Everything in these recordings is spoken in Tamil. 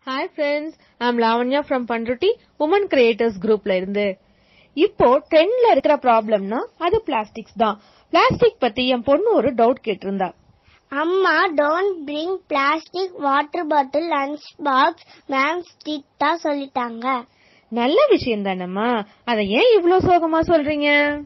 hi friends I'm Lavanya from Panruti women creators குரூப்ல இருந்து இப்போ ட்ரெண்ட்ல இருக்கிற ப்ராப்ளம்னா அது பிளாஸ்டிக்ஸ் தான் பிளாஸ்டிக் பத்தி என் பொண்ணு ஒரு டவுட் கேட்டிருந்தா அம்மா don't bring plastic water bottle lunch box ma'am ஸ்ட்ரிக்டா சொல்லிட்டாங்க நல்ல விஷயம் தானம்மா அதை ஏன் இவ்ளோ சோகமா சொல்றீங்க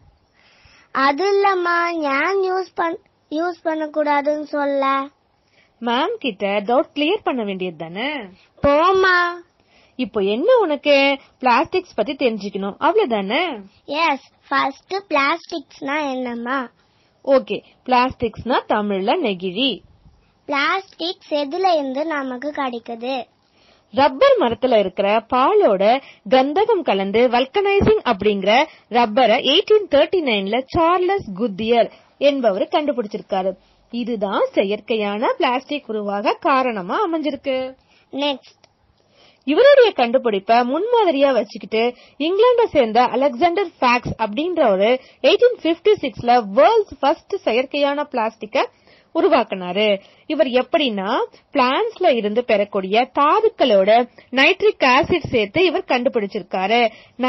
அது இல்லம்மா ஏன் யூஸ் பண் யூஸ் பண்ண கூடாதுன்னு சொல்ல மேம் கிட்ட டவுட் கிளியர் பண்ண வேண்டியது தானே போமா இப்போ என்ன உனக்கு பிளாஸ்டிக்ஸ் பத்தி தெரிஞ்சுக்கணும் அவ்வளவுதானே எஸ் ஃபர்ஸ்ட் பிளாஸ்டிக்ஸ்னா என்னம்மா ஓகே பிளாஸ்டிக்ஸ்னா தமிழ்ல நெகிழி பிளாஸ்டிக்ஸ் எதுல இருந்து நமக்கு கிடைக்குது ரப்பர் மரத்துல இருக்கிற பாலோட கந்தகம் கலந்து வல்கனைசிங் அப்படிங்கிற ரப்பரை 1839ல சார்லஸ் குத்தியர் என்பவர் கண்டுபிடிச்சிருக்காரு இதுதான் செயற்கையான பிளாஸ்டிக் உருவாக காரணமா அமைஞ்சிருக்கு நெக்ஸ்ட் இவருடைய கண்டுபிடிப்ப முன்மாதிரியா வச்சுக்கிட்டு இங்கிலாந்த சேர்ந்த அலெக்சாண்டர் ஃபேக்ஸ் அப்படின்றவரு 1856ல வேர்ல்ட்ஸ் ஃபர்ஸ்ட் செயற்கையான பிளாஸ்டிக்க உருவாக்குனாரு இவர் எப்படின்னா பிளான்ஸ்ல இருந்து பெறக்கூடிய தாதுக்களோட நைட்ரிக் ஆசிட் சேர்த்து இவர் கண்டுபிடிச்சிருக்காரு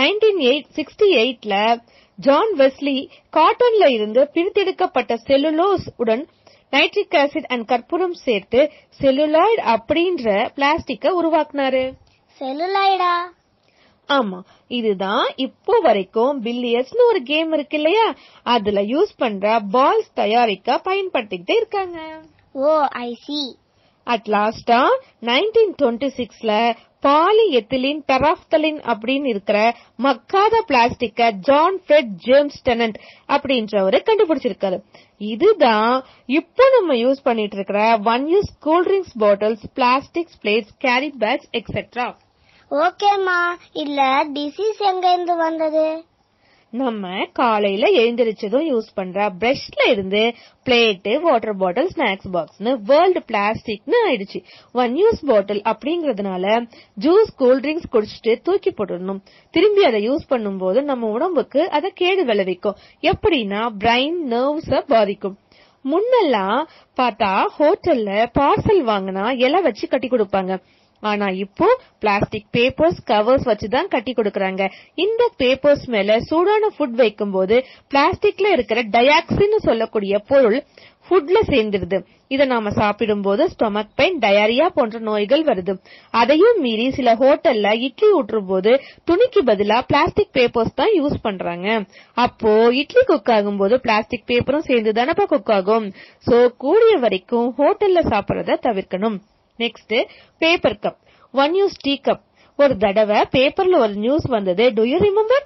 1968ல ஜான் வெஸ்லி காட்டன்ல இருந்து பிரித்தெடுக்கப்பட்ட செல்லுலோஸ் உடன் நைட்ரிக் ஆசிட் அண்ட் கற்பூரம் சேர்த்து செல்லுலாய்டு அப்படின்ற பிளாஸ்டிக்க உருவாக்குனாரு செல்லுலாய்டா ஆமா இதுதான் இப்போ வரைக்கும் பில்லியர்ட்ஸ்னு ஒரு கேம் இருக்கு இல்லையா அதுல யூஸ் பண்ற பால்ஸ் தயாரிக்க பயன்படுத்திக்கிட்டே இருக்காங்க ஓ ஐ சி அட் லாஸ்டா 1926ல பாலி எத்திலின் பெராப்தலின் அப்படின்னு இருக்கிற மக்காத பிளாஸ்டிக்க ஜான் ஃபிரெட் ஜேம்ஸ் டெனன்ட் அப்படின்றவரு கண்டுபிடிச்சிருக்காரு இதுதான் இப்போ நம்ம யூஸ் பண்ணிட்டு இருக்கிற one use cool drinks bottles plastics plates carry bags etcetera ஓகேம்மா இல்ல டிசீஸ் எங்க இருந்து வந்தது நம்ம காலையில எழுந்திருச்சதும் யூஸ் பண்ற பிரஷ்ல இருந்து பிளேட் வாட்டர் பாட்டில் ஸ்நாக்ஸ் பாக்ஸ்னு வேர்ல்டு பிளாஸ்டிக்னு ஆயிடுச்சு ஒன் யூஸ் பாட்டில் அப்படிங்கறதுனால ஜூஸ் கூல் ட்ரிங்க்ஸ் குடிச்சிட்டு தூக்கி போட்டுடணும் திரும்பி அதை யூஸ் பண்ணும்போது நம்ம உடம்புக்கு அதை கேடு விளைவிக்கும் எப்படின்னா பிரைன் நர்வ்ஸ பாதிக்கும் முன்னெல்லாம் பார்த்தா ஹோட்டல்ல பார்சல் வாங்கினா இலை வச்சு கட்டி கொடுப்பாங்க ஆனா இப்போ பிளாஸ்டிக் பேப்பர்ஸ் கவர்ஸ் வச்சு தான் கட்டி கொடுக்கறாங்க இந்த பேப்பர்ஸ் மேல சூடான ஃபுட் வைக்கும்போது பிளாஸ்டிக்ல இருக்கிற டயாக்சின் சொல்லக்கூடிய பொருள் ஃபுட்ல சேர்ந்துருது இத நாம சாப்பிடும்போது ஸ்டொமக் பெயின் டயரியா போன்ற நோய்கள் வருது அதையும் மீறி சில ஹோட்டல்ல இட்லி ஊற்றும் போது துணிக்கு பதிலா பிளாஸ்டிக் பேப்பர்ஸ் தான் யூஸ் பண்றாங்க அப்போ இட்லி குக் ஆகும்போது பிளாஸ்டிக் பேப்பரும் சேர்ந்து தானப்பா குக் ஆகும் சோ கூடிய வரைக்கும் ஹோட்டல்ல சாப்பிடறத தவிர்க்கணும் next paper cup one use tea cup ஒரு தடவை பேப்பர்ல ஒரு நியூஸ் வந்தது டு யூ ரிமெம்பர்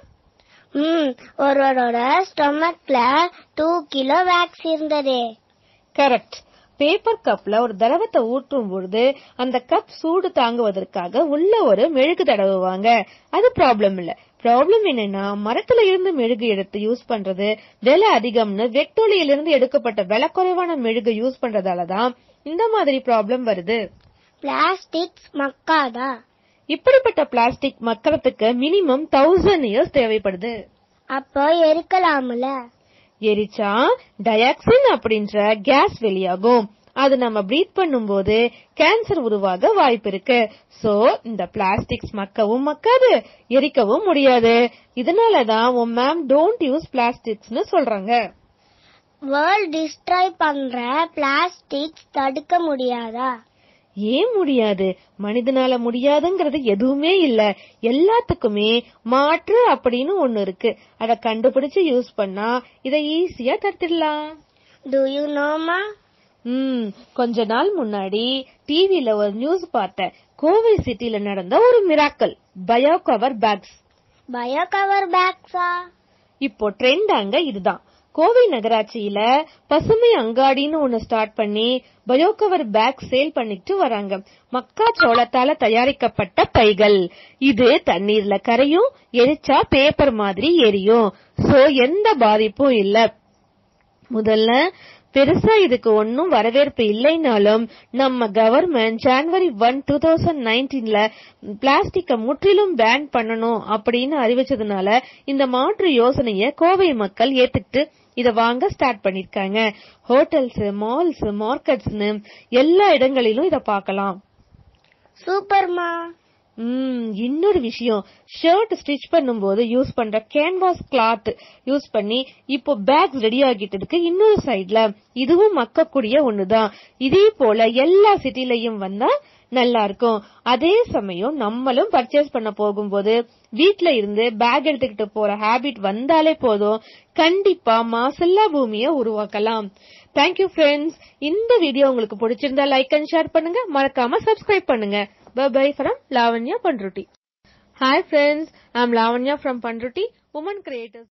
ம் ஒருவரோட ஸ்டொமக்ல டூ கிலோ வேக்ஸ் இருந்ததே கரெக்ட் பேப்பர் கப்ல ஒரு திரவத்தை ஊற்றும் பொழுது அந்த கப் சூடு தாங்குவதற்காக உள்ள ஒரு மெழுகு தடவுவாங்க அது ப்ராப்ளம் இல்ல ப்ராப்ளம் என்னன்னா மரத்துல இருந்து மெழுகு எடுத்து யூஸ் பண்றது விலை அதிகம்னு வெட்டொலியிலிருந்து எடுக்கப்பட்ட விலை குறைவான மெழுகு யூஸ் பண்றதாலதான் இந்த மாதிரி ப்ராப்ளம் வருது பிளாஸ்டிக்ஸ் மக்காதா இப்படிப்பட்ட பிளாஸ்டிக் மக்கறதுக்கு மினிமம் தௌசண்ட் இயர்ஸ் தேவைப்படுது அப்போ எரிக்கலாம்ல எரிச்சா டயாக்சின் அப்படின்ற கேஸ் வெளியாகும் அது நம்ம பிரீத் பண்ணும்போது கேன்சர் உருவாக வாய்ப்பு இருக்கு சோ இந்த பிளாஸ்டிக்ஸ் மக்கவும் மக்காது எரிக்கவும் முடியாது இதனாலதான் உன் மேம் டோன்ட் யூஸ் பிளாஸ்டிக்ஸ்னு சொல்றாங்க வேர்ல்ட் டிஸ்ட்ராய் பண்ற பிளாஸ்டிக்ஸ் தடுக்க முடியாதா ஏன் முடியாது மனிதனால முடியாதுங்கிறது எதுவுமே இல்ல எல்லாத்துக்குமே மாற்று அப்படின்னு ஒண்ணு இருக்கு அத கண்டுபிடிச்சு யூஸ் பண்ணா இத ஈஸியா தடுத்துடலாம் டு யூ நோமா ம் கொஞ்ச நாள் முன்னாடி டிவில ஒரு நியூஸ் பார்த்தேன் கோவை சிட்டில நடந்த ஒரு miracle bio cover bags bio cover பேக்ஸா இப்போ ட்ரெண்ட் அங்க இதுதான் கோவை நகராட்சியில பசுமை அங்காடின்னு ஒண்ணு ஸ்டார்ட் பண்ணி பயோகவர் பேக் சேல் பண்ணிட்டு வராங்க மக்கா சோளத்தால தயாரிக்கப்பட்ட பைகள் இது தண்ணீர்ல கரையும் எரிச்சா பேப்பர் மாதிரி எரியும் சோ எந்த பாதிப்பும் இல்ல முதல்ல பெருசா இதுக்கு ஒன்னும் வரவேற்பு இல்லைனாலும் நம்ம government January one two thousand நைன்டீன்ல பிளாஸ்டிக்க முற்றிலும் பேன் பண்ணணும் அப்படின்னு அறிவிச்சதுனால இந்த மாற்று யோசனைய கோவை மக்கள் ஏத்துக்கிட்டு இத வாங்க ஸ்டார்ட் பண்ணிருக்காங்க ஹோட்டல்ஸ் மால்ஸ் மார்க்கெட்ஸ்னு எல்லா இடங்களிலும் இத பார்க்கலாம் சூப்பர்மா ம் இன்னொரு விஷயம் ஷர்ட் ஸ்டிச் பண்ணும்போது யூஸ் பண்ற கேன்வாஸ் கிளாத் யூஸ் பண்ணி இப்போ பேக்ஸ் ரெடி ஆகிட்டதுக்கு இன்னொரு சைடுல இதுவும் மக்கக்கூடிய ஒண்ணுதான் இதே போல எல்லா சிட்டிலையும் வந்தா நல்லா இருக்கும் அதே சமயம் நம்மளும் பர்ச்சேஸ் பண்ண போகும்போது வீட்ல இருந்து பேக் எடுத்துக்கிட்டு போற ஹாபிட் வந்தாலே போதும் கண்டிப்பா மாசல்லா பூமியை உருவாக்கலாம் தேங்க்யூ ஃப்ரெண்ட்ஸ் இந்த வீடியோ உங்களுக்கு பிடிச்சிருந்தா லைக் அண்ட் ஷேர் பண்ணுங்க மறக்காம சப்ஸ்கிரைப் பண்ணுங்க bye from Lavanya Panruti hi friends I'm Lavanya from Panruti women creators